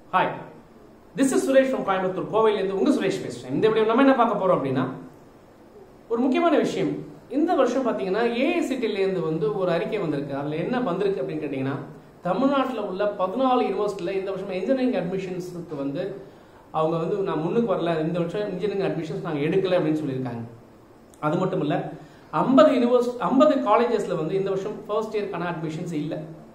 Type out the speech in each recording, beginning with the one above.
hi this is Suresh from Coimbatore கோவையிலேருந்து உங்க சுரேஷ் பேசுறேன் இந்த வீடியோ நம்ம என்ன பார்க்க போறோம் அப்படின்னா ஒரு முக்கியமான விஷயம் இந்த வருஷம் பார்த்தீங்கன்னா ஏஐசிடிலேருந்து வந்து ஒரு அறிக்கை வந்திருக்கு அதில் என்ன வந்திருக்கு அப்படின்னு கேட்டிங்கன்னா தமிழ்நாட்டில் உள்ள பதினாலு யூனிவர்சிட்டியில் இந்த வருஷம் இன்ஜினியரிங் அட்மிஷன்ஸுக்கு வந்து அவங்க வந்து நான் முன்னுக்கு வரல இந்த வருஷம் இன்ஜினியரிங் அட்மிஷன்ஸ் நாங்கள் எடுக்கல அப்படின்னு சொல்லியிருக்காங்க அது மட்டும் இல்லை ஐம்பது யூனிவர்சிட்டி ஐம்பது காலேஜஸில் வந்து இந்த வருஷம் ஃபர்ஸ்ட் இயர்க்கான அட்மிஷன்ஸ் இல்லை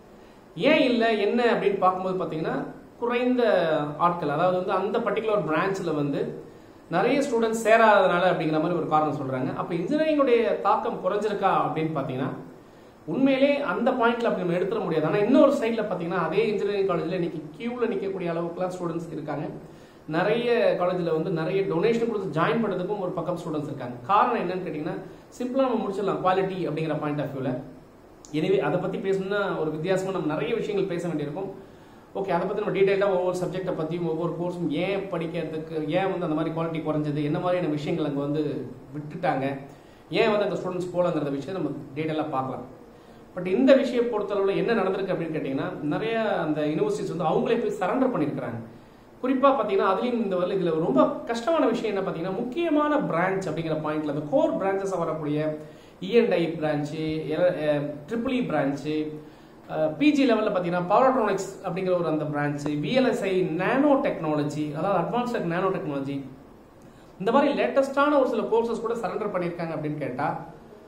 ஏன் இல்லை என்ன அப்படின்னு பார்க்கும்போது பார்த்தீங்கன்னா குறைந்த ஆட்கள் அதாவது வந்து அந்த பர்டிகுலர் பிரான்ச்சில் வந்து நிறைய ஸ்டூடெண்ட்ஸ் சேராதனால அப்படிங்கிற மாதிரி ஒரு காரணம் சொல்றாங்க அப்போ இன்ஜினியரிங்குடைய தாக்கம் குறைஞ்சிருக்கா அப்படின்னு பார்த்தீங்கன்னா உண்மையிலே அந்த பாயிண்ட்ல அப்படி நம்ம எடுத்துட முடியாது ஆனால் இன்னொரு சைடில் பார்த்தீங்கன்னா அதே இன்ஜினியரிங் காலேஜில் இன்னைக்கு கியூவில் நிற்கக்கூடிய அளவுக்குலாம் ஸ்டூடெண்ட்ஸ் இருக்காங்க நிறைய காலேஜில் வந்து நிறைய டொனேஷன் கொடுத்து ஜாயின் பண்ணுறதுக்கும் ஒரு பக்கம் ஸ்டூடெண்ட்ஸ் இருக்காங்க காரணம் என்னன்னு கேட்டிங்கன்னா சிம்பிளாக நம்ம முடிச்சிடலாம் குவாலிட்டி அப்படிங்கிற பாயிண்ட் ஆஃப் வியூவில் எனவே அதை பற்றி பேசணும்னா ஒரு வித்தியாசமாக நம்ம நிறைய விஷயங்கள் பேச வேண்டியிருக்கும் ஓகே அதை பற்றி நம்ம டீட்டெயிலாக ஒவ்வொரு சப்ஜெக்டை பற்றியும் ஒவ்வொரு கோர்ஸும் ஏன் படிக்கிறதுக்கு ஏன் வந்து அந்த மாதிரி குவாலிட்டி குறைஞ்சது என்ன மாதிரியான விஷயங்கள் அங்கே வந்து விட்டுட்டாங்க ஏன் வந்து அங்கே ஸ்டூடெண்ட்ஸ் போகலங்கிற விஷயத்தை நம்ம டீட்டெயிலாக பார்க்கலாம் பட் இந்த விஷயம் பொறுத்தளவில் என்ன நடந்திருக்கு அப்படின்னு கேட்டிங்கன்னா நிறைய அந்த யூனிவர்சிட்டிஸ் வந்து அவங்களே போய் சரண்டர் பண்ணியிருக்கிறாங்க குறிப்பாக பார்த்தீங்கன்னா அதுலேயும் இந்த வரல இதில் ரொம்ப கஷ்டமான விஷயம் என்ன பார்த்தீங்கன்னா முக்கியமான பிரான்ச் அப்படிங்கிற பாயிண்ட்ல அந்த கோர் பிரான்ச்சஸாக வரக்கூடிய E and I branch triple E branch PG லெவலில் பார்த்தீங்கன்னா பவர்ட்ரானிக்ஸ் அப்படிங்கிற ஒரு அந்த பிரான்ச்சு விஎல்எஸ்ஐ நானோ டெக்னாலஜி அதாவது அட்வான்ஸ்ட் நானோ டெக்னாலஜி இந்த மாதிரி லேட்டஸ்டான ஒரு சில கோர்சஸ் கூட சரண்டர் பண்ணியிருக்காங்க அப்படின்னு கேட்டால்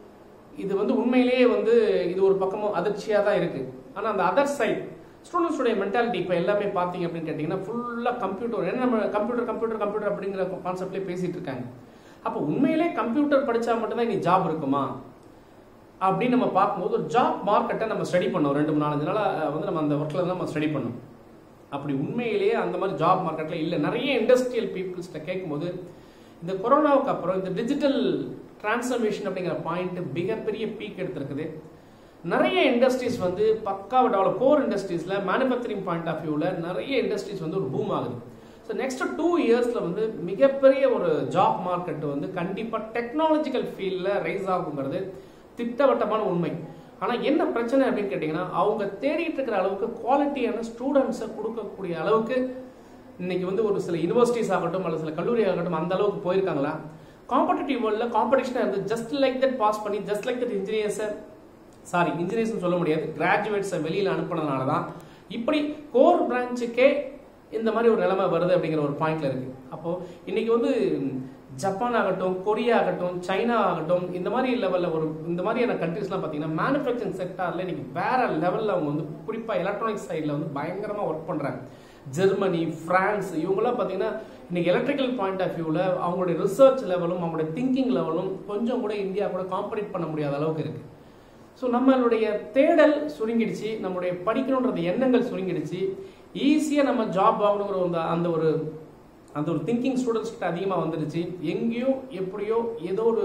இது வந்து உண்மையிலேயே வந்து இது ஒரு பக்கமும் அதிர்ச்சியாக தான் இருக்கு ஆனால் அந்த அதர் சைட் ஸ்டூடெண்ட்ஸுடைய மென்டாலிட்டி இப்போ எல்லாமே பார்த்தீங்க அப்படின்னு கேட்டிங்கன்னா ஃபுல்லாக கம்ப்யூட்டர் என்ன நம்ம கம்ப்யூட்டர் கம்ப்யூட்டர் கம்ப்யூட்டர் அப்படிங்கிற கான்செப்ட்லேயே பேசிட்டு இருக்காங்க அப்போ உண்மையிலே கம்ப்யூட்டர் படித்தா மட்டும்தான் இனி ஜாப் இருக்குமா அப்படின்னு நம்ம பார்க்கும்போது ஒரு ஜாப் மார்க்கெட்டை நம்ம ஸ்டடி பண்ணோம் ரெண்டு மூணு நாலஞ்சு நாளாக வந்து நம்ம அந்த ஒர்க்கில் தான் நம்ம ஸ்டடி பண்ணோம் அப்படி உண்மையிலேயே அந்த மாதிரி ஜாப் மார்க்கெட்டில் இல்லை நிறைய இண்டஸ்ட்ரியல் பீப்புள்ஸ்கிட்ட கேட்கும்போது இந்த கொரோனாவுக்கு அப்புறம் இந்த டிஜிட்டல் டிரான்ஸ்ஃபர்மேஷன் அப்படிங்கிற பாயிண்ட் மிகப்பெரிய பீக் எடுத்திருக்குது நிறைய இண்டஸ்ட்ரீஸ் வந்து பக்காவை டெவலப் கோர் இண்டஸ்ட்ரீஸில் மேனுஃபேக்சரிங் பாயிண்ட் ஆஃப் வியூவில் நிறைய இண்டஸ்ட்ரீஸ் வந்து ஒரு பூம் ஆகுது ஸோ நெக்ஸ்ட் டூ இயர்ஸில் வந்து மிகப்பெரிய ஒரு ஜாப் மார்க்கெட் வந்து கண்டிப்பாக டெக்னாலஜிக்கல் ஃபீல்டில் ரைஸ் ஆகுங்கிறது திட்டவட்டமான உண்மை ஆனால் என்ன பிரச்சனை அப்படின்னு கேட்டிங்கன்னா அவங்க தேடிட்டு இருக்கிற அளவுக்கு குவாலிட்டியான ஸ்டூடெண்ட்ஸை கொடுக்கக்கூடிய அளவுக்கு இன்னைக்கு வந்து ஒரு சில யூனிவர்சிட்டிஸ் ஆகட்டும் அல்லது சில கல்லூரி ஆகட்டும் அந்த அளவுக்கு போயிருக்காங்களா காம்படிட்டிவ் வேர்ல்டில் காம்படிஷனாக இருந்து ஜஸ்ட் லைக் தட் பாஸ் பண்ணி ஜஸ்ட் லைக் தட் இன்ஜினியர்ஸை சாரி இன்ஜினியர்ஸ் சொல்ல முடியாது கிராஜுவேட்ஸை வெளியில் அனுப்புனதுனால தான் இப்படி கோர் பிரான்ச்சுக்கே இந்த மாதிரி ஒரு நிலைமை வருது அப்படிங்கிற ஒரு பாயிண்ட்ல இருக்கு அப்போ இன்னைக்கு வந்து ஜப்பான் ஆகட்டும் கொரியா ஆகட்டும் சைனா ஆகட்டும் இந்த மாதிரி லெவலில் ஒரு இந்த மாதிரியான கண்ட்ரீஸ்லாம் பார்த்தீங்கன்னா மேனுஃபேக்சரிங் செக்டாரில் இன்னைக்கு வேற லெவலில் அவங்க வந்து குறிப்பாக எலக்ட்ரானிக்ஸ் சைடில் வந்து பயங்கரமாக ஒர்க் பண்ணுறாங்க ஜெர்மனி பிரான்ஸ் இவங்கெல்லாம் பார்த்தீங்கன்னா இன்னைக்கு எலக்ட்ரிக்கல் பாயிண்ட் ஆஃப் வியூவில் அவங்களுடைய ரிசர்ச் லெவலும் அவங்களுடைய திங்கிங் லெவலும் கொஞ்சம் கூட இந்தியா கூட காம்படிட் பண்ண முடியாத அளவுக்கு இருக்கு ஸோ நம்மளுடைய தேடல் சுருங்கிடுச்சு நம்மளுடைய படிக்கணுன்றது எண்ணங்கள் சுருங்கிடுச்சு ஈஸியாக நம்ம ஜாப் வாங்கணுங்கிற அந்த அந்த ஒரு அந்த ஒரு திங்கிங் ஸ்டூடெண்ட்ஸ் கிட்ட அதிகமாக வந்துடுச்சு எங்கேயோ எப்படியோ ஏதோ ஒரு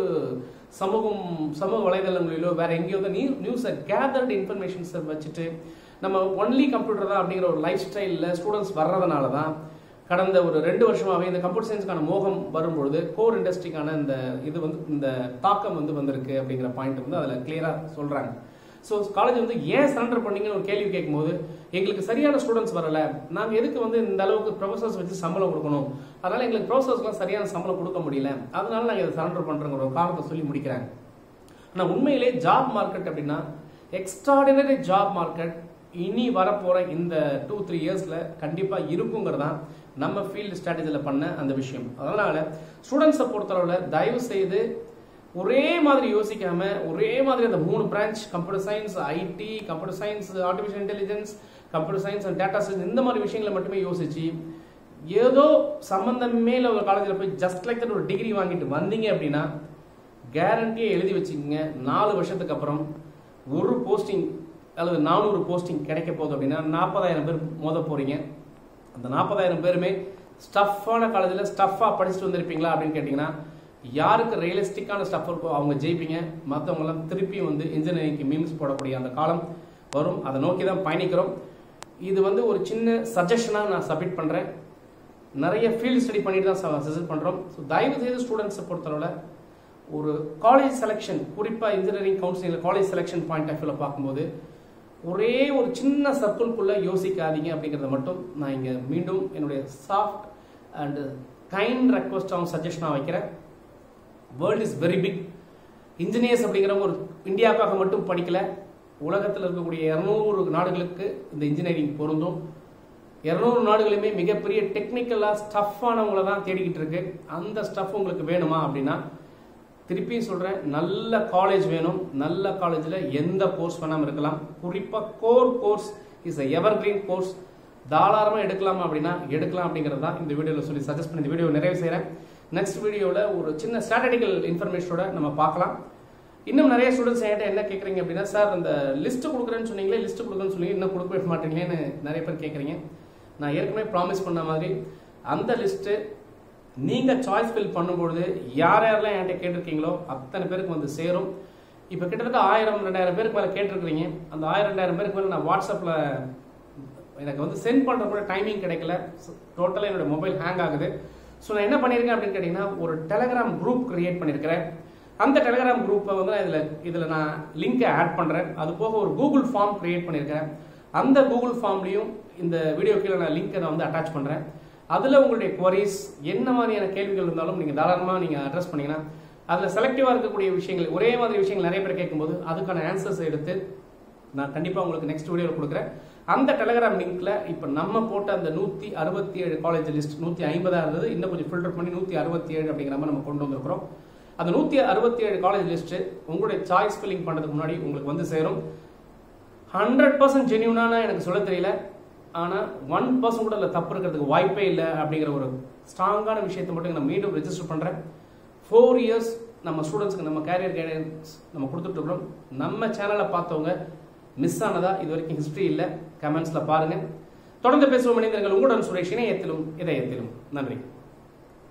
சமூகம் சமூக வலைதளங்களிலோ வேற எங்கேயோ தான் நியூ நியூஸை கேதர்டு இன்ஃபர்மேஷன்ஸை வச்சுட்டு நம்ம ஒன்லி கம்ப்யூட்டர் தான் அப்படிங்கிற ஒரு லைஃப் ஸ்டைலில் ஸ்டூடெண்ட்ஸ் வர்றதுனால தான் கடந்த ஒரு ரெண்டு வருஷமாகவே இந்த கம்ப்யூட்டர் சயின்ஸ்க்கான மோகம் வரும்பொழுது கோர் இண்டஸ்ட்ரிக்கான இந்த இது வந்து இந்த தாக்கம் வந்து வந்திருக்கு அப்படிங்கிற பாயிண்ட் வந்து அதில் கிளியராக சொல்கிறாங்க ஸோ காலேஜ் வந்து ஏன் சரண்டர் பண்ணீங்கன்னு ஒரு கேள்வி கேட்கும்போது எங்களுக்கு சரியான ஸ்டூடெண்ட்ஸ் வரல நாங்கள் எதுக்கு வந்து இந்த அளவுக்கு ப்ரொஃபசர்ஸ் வச்சு சம்பளம் கொடுக்கணும் அதனால எங்களுக்கு ப்ரொஃபசர்ஸ்லாம் சரியான சம்பளம் கொடுக்க முடியல அதனால நாங்கள் இதை சரண்டர் பண்ணுறோங்கிற ஒரு காரணத்தை சொல்லி முடிக்கிறாங்க ஆனால் உண்மையிலே ஜாப் மார்க்கெட் அப்படின்னா எக்ஸ்ட்ராடினரி ஜாப் மார்க்கெட் இனி வரப்போற இந்த டூ த்ரீ இயர்ஸ்ல கண்டிப்பா இருக்குங்கிறதான் நம்ம ஃபீல்டு ஸ்ட்ராட்டஜியில் பண்ண அந்த விஷயம் அதனால ஸ்டூடெண்ட்ஸை பொறுத்தளவில் தயவு செய்து ஒரே மாதிரி யோசிக்காம ஒரே மாதிரி அந்த மூணு branch computer science IT computer science artificial intelligence computer science and data science இந்த மாதிரி விஷயங்களை மட்டுமே யோசிச்சு ஏதோ சம்பந்தமே இல்லை ஒரு காலேஜில் போய் ஜஸ்ட் லைக் தட் ஒரு டிகிரி வாங்கிட்டு வந்தீங்க அப்படின்னா கேரண்டியை எழுதி வச்சுக்கோங்க நாலு வருஷத்துக்கு அப்புறம் ஒரு போஸ்டிங் அல்லது நானூறு போஸ்டிங் கிடைக்க போகுது அப்படின்னா நாற்பதாயிரம் பேர் மோத போறீங்க அந்த நாற்பதாயிரம் பேருமே ஸ்டஃப்பான காலேஜில் ஸ்டஃபாக படிச்சுட்டு வந்திருப்பீங்களா அப்படின்னு கேட்டிங்கன்னா யாருக்கு ரியலிஸ்டிக்கான ஸ்டஃப் இருக்கோ அவங்க ஜெயிப்பீங்க மற்றவங்களாம் திருப்பி வந்து இன்ஜினியரிங்க்கு மீம்ஸ் போடக்கூடிய அந்த காலம் வரும் அதை நோக்கி தான் பயணிக்கிறோம் இது வந்து ஒரு சின்ன சஜஷனாக நான் சப்மிட் பண்ணுறேன் நிறைய ஃபீல்டு ஸ்டடி பண்ணிட்டு தான் சஜஸ்ட் பண்ணுறோம் ஸோ தயவு செய்து ஸ்டூடெண்ட்ஸை பொறுத்தளவில் ஒரு காலேஜ் செலெக்ஷன் குறிப்பாக இன்ஜினியரிங் கவுன்சிலிங்கில் காலேஜ் செலெக்ஷன் பாயிண்ட் ஆஃப் வியூவில் பார்க்கும்போது ஒரே ஒரு சின்ன சர்க்கிள்குள்ள யோசிக்காதீங்க அப்படிங்கிறத மட்டும் நான் இங்கே மீண்டும் என்னுடைய சாஃப்ட் அண்ட் கைண்ட் ரெக்வஸ்டாகவும் சஜஷனாக வைக்கிறேன் world is very big engineers அப்படிங்கிறவங்க ஒரு இந்தியாவுக்காக மட்டும் படிக்கல உலகத்தில் இருக்கக்கூடிய இரநூறு நாடுகளுக்கு இந்த இன்ஜினியரிங் பொருந்தும் இரநூறு நாடுகளுமே மிகப்பெரிய டெக்னிக்கலாக ஸ்டஃப்பானவங்கள தான் தேடிக்கிட்டு இருக்கு அந்த ஸ்டஃப் உங்களுக்கு வேணுமா அப்படின்னா திருப்பியும் சொல்கிறேன் நல்ல காலேஜ் வேணும் நல்ல காலேஜில் எந்த கோர்ஸ் வேணாமல் இருக்கலாம் குறிப்பாக core course is a evergreen course தாராளமாக எடுக்கலாமா அப்படின்னா எடுக்கலாம் அப்படிங்கிறது தான் இந்த வீடியோவில் சொல்லி சஜஸ்ட் பண்ணி இந்த வீடியோ நிறைவு செய்கிறேன் நெக்ஸ்ட் வீடியோவில் ஒரு சின்ன ஸ்ட்ராட்டஜிக்கல் இன்ஃபர்மேஷனோட நம்ம பார்க்கலாம் இன்னும் நிறைய ஸ்டூடெண்ட்ஸ் என்கிட்ட என்ன கேட்குறீங்க அப்படின்னா சார் அந்த லிஸ்ட் கொடுக்குறேன்னு சொன்னீங்களே லிஸ்ட் கொடுக்குறேன்னு சொன்னீங்க இன்னும் கொடுக்கவே மாட்டீங்களேன்னு நிறைய பேர் கேட்குறீங்க நான் ஏற்கனவே ப்ராமிஸ் பண்ண மாதிரி அந்த லிஸ்ட்டு நீங்கள் சாய்ஸ் ஃபில் பண்ணும்பொழுது யார் யாரெல்லாம் என்கிட்ட கேட்டிருக்கீங்களோ அத்தனை பேருக்கு வந்து சேரும் இப்போ கிட்டத்தட்ட ஆயிரம் ரெண்டாயிரம் பேருக்கு மேலே கேட்டிருக்கிறீங்க அந்த ஆயிரம் ரெண்டாயிரம் பேருக்கு மேலே நான் வாட்ஸ்அப்பில் எனக்கு வந்து சென்ட் பண்ணுற கூட டைமிங் கிடைக்கல டோட்டலாக என்னோட மொபைல் ஹேங் ஆகுது ஸோ நான் என்ன பண்ணியிருக்கேன் அப்படின்னு கேட்டிங்கன்னா ஒரு டெலகிராம் குரூப் கிரியேட் பண்ணியிருக்கிறேன் அந்த டெலகிராம் குரூப்பை வந்து நான் இதில் இதில் நான் லிங்கை ஆட் பண்ணுறேன் அது போக ஒரு கூகுள் ஃபார்ம் கிரியேட் பண்ணியிருக்கிறேன் அந்த கூகுள் ஃபார்ம்லையும் இந்த வீடியோ கீழே நான் லிங்க்கை நான் வந்து அட்டாச் பண்ணுறேன் அதில் உங்களுடைய குவரிஸ் என்ன மாதிரியான கேள்விகள் இருந்தாலும் நீங்கள் தாராளமாக நீங்கள் அட்ரஸ் பண்ணீங்கன்னா அதில் செலக்டிவாக இருக்கக்கூடிய விஷயங்கள் ஒரே மாதிரி விஷயங்கள் நிறைய பேர் கேட்கும்போது அதுக்கான ஆன்சர்ஸ் எடுத்து நான் கண்டிப்பாக உங்களுக்கு நெக்ஸ்ட் வீடியோவில் கொடுக்குறேன் அந்த டெலகிராம் லிங்க்ல இப்போ நம்ம போட்ட அந்த நூற்றி அறுபத்தி ஏழு காலேஜ் லிஸ்ட் நூற்றி ஐம்பதாக இருந்தது இன்னும் கொஞ்சம் ஃபில்டர் பண்ணி நூற்றி அறுபத்தி ஏழு அப்படிங்கிற மாதிரி நம்ம கொண்டு வந்திருக்கிறோம் அந்த நூற்றி அறுபத்தி ஏழு காலேஜ் லிஸ்ட்டு உங்களுடைய சாய்ஸ் ஃபில்லிங் பண்ணுறதுக்கு முன்னாடி உங்களுக்கு வந்து சேரும் ஹண்ட்ரட் பர்சன்ட் ஜென்யூனான எனக்கு சொல்ல தெரியல ஆனால் ஒன் பர்சன்ட் கூட அதில் தப்பு இருக்கிறதுக்கு வாய்ப்பே இல்லை அப்படிங்கிற ஒரு ஸ்ட்ராங்கான விஷயத்தை மட்டும் நான் மீண்டும் ரெஜிஸ்டர் பண்ணுறேன் ஃபோர் இயர்ஸ் நம்ம ஸ்டூடெண்ட்ஸ்க்கு நம்ம கேரியர் கைடன்ஸ் நம்ம கொடுத்துட்ருக்குறோம் நம்ம சேனலை பார்த்தவங்க மிஸ் ஆனதா இது வரைக்கும் ஹிஸ்ட்ரி இல்லை கமெண்ட்ஸில் பாருங்கள் தொடர்ந்து பேசுவோம் மனிதர்கள் உங்களுடன் சுரேஷ் இணையத்திலும் இதயத்திலும் நன்றி